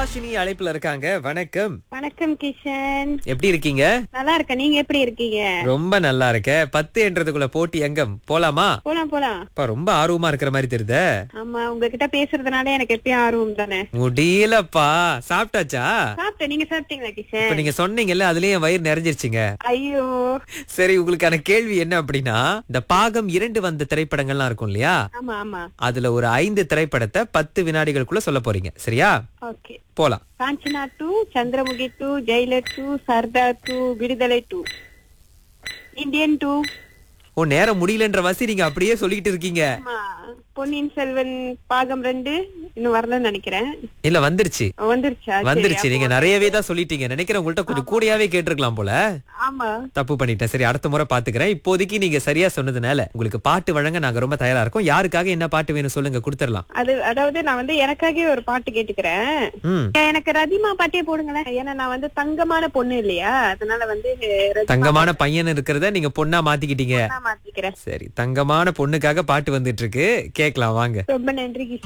சுபாஷினி அழைப்புல இருக்காங்க வணக்கம் வணக்கம் கிஷன் எப்படி இருக்கீங்க நல்லா இருக்க நீங்க எப்படி இருக்கீங்க ரொம்ப நல்லா இருக்க பத்து என்றதுக்குள்ள போட்டி எங்கம் போலாமா போலாம் போலாம் அப்பா ரொம்ப ஆர்வமா இருக்கிற மாதிரி தெரியுதே ஆமா உங்ககிட்ட பேசுறதுனால எனக்கு எப்பயும் ஆர்வம் தானே முடியலப்பா சாப்பிட்டாச்சா சாப்பிட்டேன் நீங்க சாப்பிட்டீங்களா இப்ப கிஷன் நீங்க சொன்னீங்கல்ல அதுலயே என் வயிறு நிறைஞ்சிருச்சுங்க ஐயோ சரி உங்களுக்கான கேள்வி என்ன அப்படின்னா இந்த பாகம் இரண்டு வந்த திரைப்படங்கள்லாம் இருக்கும் இல்லையா ஆமா ஆமா அதுல ஒரு ஐந்து திரைப்படத்தை பத்து வினாடிகளுக்குள்ள சொல்ல போறீங்க சரியா ஓகே போலாம் Kanchana two Chandramukhi two Jailer two Sardar two Viduthalai two Indian two ஓ நேரம் முடியலன்ற வாசி நீங்க அப்படியே சொல்லிக்கிட்டு இருக்கீங்க ஆமா பொன்னியின் செல்வன் பாகம் ரெண்டு இன்னும் வரலன்னு நினைக்கிறேன் இல்ல வந்துருச்சு வந்துருச்சா சரி, வந்துருச்சு அப்போ- நீங்க நிறையவே தான் சொல்லிட்டீங்க நினைக்கிறேன் உங்கள்ட்ட கொஞ்சம் கூடயாவே கேட்டிருக்கலாம் போல ஆமா தப்பு பண்ணிட்டேன் சரி அடுத்த முறை பாத்துக்கிறேன் இப்போதைக்கு நீங்க சரியா சொன்னதுனால உங்களுக்கு பாட்டு வழங்க நாங்க ரொம்ப தயாரா இருக்கோம் யாருக்காக என்ன பாட்டு வேணும் சொல்லுங்க கொடுத்துடலாம் அது அதாவது நான் வந்து எனக்காகவே ஒரு பாட்டு கேட்டுக்கிறேன் ம் எனக்கு ரதிமா பாட்டே போடுங்களேன் ஏன்னா நான் வந்து தங்கமான பொண்ணு இல்லையா அதனால வந்து ரதிமா தங்கமான பையன் இருக்கிறத நீங்க பொண்ணா மாத்திக்கிட்டீங்க நான் மாத்திக்கிறேன் சரி தங்கமான பொண்ணுக்காக பாட்டு வந்துட்டு இருக்கு கேக்கலாம் வாங்க ரொம்ப நன்றி கிஷோர்.